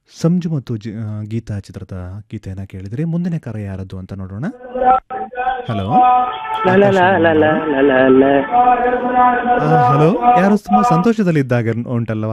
ಸಂಜು ಮತ್ತು ಜಿ ಆ, ಗೀತಾ ಚಿತ್ರದ ಗೀತೆಯನ್ನು ಕೇಳಿದರೆ ಮುಂದಿನ ಕರೆ ಯಾರದ್ದು ಅಂತ ನೋಡೋಣ ಹಲೋ ಹಲೋ ಯಾರು ತುಂಬ ಸಂತೋಷದಲ್ಲಿದ್ದಾಗ ಉಂಟಲ್ಲವಾ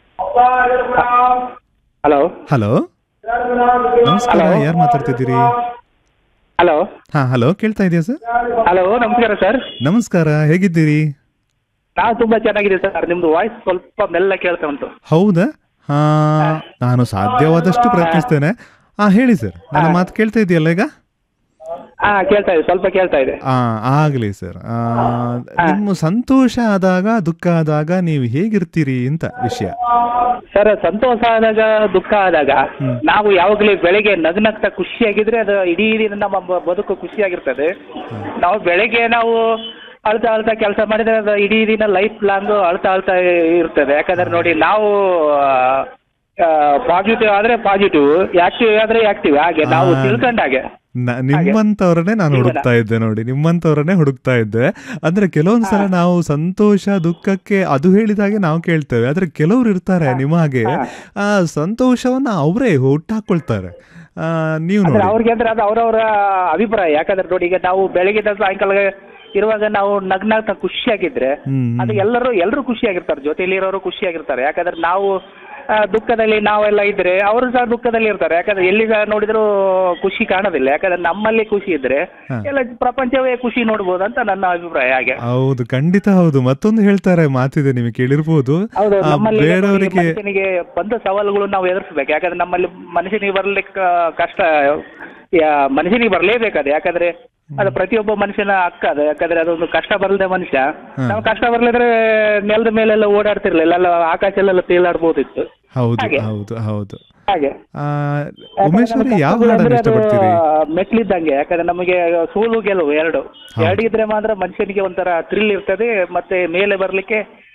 ಹಲೋ ಹಲೋ ನಮಸ್ಕಾರ ಯಾರು ಮಾತಾಡ್ತಿದ್ದೀರಿ ಹಲೋ ಹಾ ಹಲೋ ಕೇಳ್ತಾ ಇದೆಯಾ ಸರ್ ಹಲೋ ನಮಸ್ಕಾರ ಸರ್ ನಮಸ್ಕಾರ ಹೇಗಿದ್ದೀರಿ ನಾವು ತುಂಬಾ ಚೆನ್ನಾಗಿದೆ ಸರ್ ನಿಮ್ದು ವಾಯ್ಸ್ ಸ್ವಲ್ಪ ಮೆಲ್ಲ ಕೇಳ್ತಾ ಉಂಟು ಹೌದಾ ಹಾ ನಾನು ಸಾಧ್ಯವಾದಷ್ಟು ಪ್ರಯತ್ನಿಸ್ತೇನೆ ಹಾ ಹೇಳಿ ಸರ್ ನನ್ನ ಮಾತು ಕೇಳ್ತಾ ಇದೆಯಲ್ಲ ಈಗ ಹಾ ಕೇಳ್ತಾ ಇದೆ ಸ್ವಲ್ಪ ಕೇಳ್ತಾ ಇದೆ ಆ ಆಗ್ಲಿ ಸರ್ ಆ, ನಿಮ್ಮ ಸಂತೋಷ ಆದಾಗ ದುಃಖ ಆದಾಗ ನೀವು ಹೇಗಿರ್ತೀರಿ ಅಂತ ವಿಷಯ ಸರ್ ಸಂತೋಷ ಆದಾಗ ದುಃಖ ಆದಾಗ ನಾವು ಯಾವಾಗಲೂ ಬೆಳಿಗ್ಗೆ ನಗ್ನಗ್ತಾ ಖುಷಿಯಾಗಿದ್ರೆ ಅದು ಇಡೀ ದಿನ ನಮ್ಮ ಬ- ಬದುಕು ಖುಷಿಯಾಗಿರ್ತದೆ ನಾವು ಬೆಳಿಗ್ಗೆ ನಾವು ಅಳ್ತಾ ಅಳ್ತಾ ಕೆಲಸ ಮಾಡಿದ್ರೆ ಅದು ಇಡೀ ದಿನ ಲೈಫ್ ಲಾಂಗ್ ಅಳ್ತಾ ಅಳ್ತಾ ಇರ್ತದೆ ಯಾಕಂದ್ರೆ ನೋಡಿ ನಾವು ಪಾಸಿಟಿವ್ ಆದ್ರೆ ಪಾಸಿಟಿವ್ ಆಕ್ಟಿವ್ ಆದ್ರೆ ಆಕ್ಟಿವ್ ಹಾಗೆ ನಾವು ಆ. ತಿಳ್ಕೊಂಡಾಗೆ ನ- ನಿಮ್ಮಂತವ್ರನ್ನೇ ನಾನು ಜೀವನ. ಹುಡುಕ್ತಾ ಇದ್ದೆ ನೋಡಿ ನಿಮ್ಮಂತವ್ರನ್ನೇ ಹುಡುಕ್ತಾ ಇದ್ದೆ ಅಂದ್ರೆ ಕೆಲವೊಂದ್ಸಲ ನಾವು ಸಂತೋಷ ದುಃಖಕ್ಕೆ ಅದು ಹೇಳಿದ ಹಾಗೆ ನಾವು ಕೇಳ್ತೇವೆ ಆದ್ರೆ ಕೆಲವ್ರು ಇರ್ತಾರೆ ನಿಮ್ಮ ಹಾಗೆ ಆ ಸಂತೋಷವನ್ನ ಅವರೇ ಹುಟ್ಟಾಕೊಳ್ತಾರೆ ಆ, ನೀವು ಅಂದ್ರೆ ನೋಡಿ ಅವ್ರಿಗೆ ಅಂದ್ರೆ ಅದು ಅವರವರ ಅಭಿಪ್ರಾಯ ಯಾಕಂದ್ರೆ ನೋಡಿ ಈಗ ನಾವು ಬೆಳಗ್ಗೆ ಸಾಯಂಕಾಲ ಇರುವಾಗ ನಾವು ನಗ್ನಾಗ್ತಾ ಖುಷಿಯಾಗಿದ್ರೆ ಹ್ಮ್, ಹ್ಮ್. ಅದು ಎಲ್ಲರೂ ಎಲ್ಲರೂ ಖುಷಿಯಾಗಿರ್ತಾರೆ ಜೊತೆಲಿ ಇರೋರು ಖುಷಿಯಾಗಿರ್ತಾರೆ ಯಾಕಂದ್ರೆ ನಾವು ಆ, ದುಃಖದಲ್ಲಿ ನಾವೆಲ್ಲ ಇದ್ರೆ ಅವರು ಸಹ ದುಃಖದಲ್ಲಿ ಇರ್ತಾರೆ ಯಾಕಂದ್ರೆ ಎಲ್ಲಿ ಸಹ ನೋಡಿದ್ರು ಖುಷಿ ಕಾಣೋದಿಲ್ಲ ಯಾಕಂದ್ರೆ ನಮ್ಮಲ್ಲಿ ಖುಷಿ ಇದ್ರೆ ಹಾ. ಎಲ್ಲ ಪ್ರಪಂಚವೇ ಖುಷಿ ನೋಡ್ಬೋದು ಅಂತ ನನ್ನ ಅಭಿಪ್ರಾಯ ಹಾಗೆ ಹೌದು ಖಂಡಿತ ಹೌದು ಮತ್ತೊಂದು ಹೇಳ್ತಾರೆ ಮಾತಿದೆ ನಿಮಗೆ ಕೇಳಿರ್ಬೋದು ಹೌದು ಆ, ನಮ್ಮಲ್ಲಿ ನೋಡಿ ಬೇರೆಯವರಿಗೆ ಮನುಷ್ಯನಿಗೆ ಬಂದ ಸವಾಲುಗಳು ನಾವು ಎದುರಿಸ್ಬೇಕು ಯಾಕಂದ್ರೆ ನಮ್ಮಲ್ಲಿ ಮನುಷ್ಯನಿಗೆ ಬರ್ಲಿಕ್ಕೆ ಕಷ್ಟ ಯಾ- ಮನುಷ್ಯನಿಗೆ ಬರ್ಲೇಬೇಕದು ಯಾಕಂದ್ರೆ ಅದು ಪ್ರತಿಯೊಬ್ಬ ಮನುಷ್ಯನ ಹಕ್ಕ ಅದು ಯಾಕಂದ್ರೆ ಅದೊಂದು ಕಷ್ಟ ಬರಲ್ದೆ ಮನುಷ್ಯ ನಾವು ಕಷ್ಟ ಬರ್ಲಿದ್ರೆ ನೆಲದ ಮೇಲೆಲ್ಲ ಓಡಾಡ್ತಿರ್ಲಿಲ್ಲ ಎಲ್ಲ ಆಕಾಶಲ್ಲೆಲ್ಲ ತೇಲಾಡ್ಬೋದಿತ್ತು ಹೌದು ಹಾಗೆ. ಹೌದು ಹೌದು ಹಾಗೆ ಆ, ಉಮೇಶ್ ಅವರೇ ಯಾವ ಹಾಡನ್ನು ಇಷ್ಟಪಡ್ತೀರಿ ಮೆಟ್ಲಿದ್ದಂಗೆ ಯಾಕಂದ್ರೆ ನಮಗೆ ಸೋಲು ಗೆಲುವು ಎರಡು ಎರಡು ಇದ್ರೆ ಮಾತ್ರ ಮನುಷ್ಯನಿಗೆ ಒಂಥರ ಥ್ರಿಲ್ ಇರ್ತದೆ ಮತ್ತೆ ಮೇಲೆ ಬರ್ಲಿಕ್ಕೆ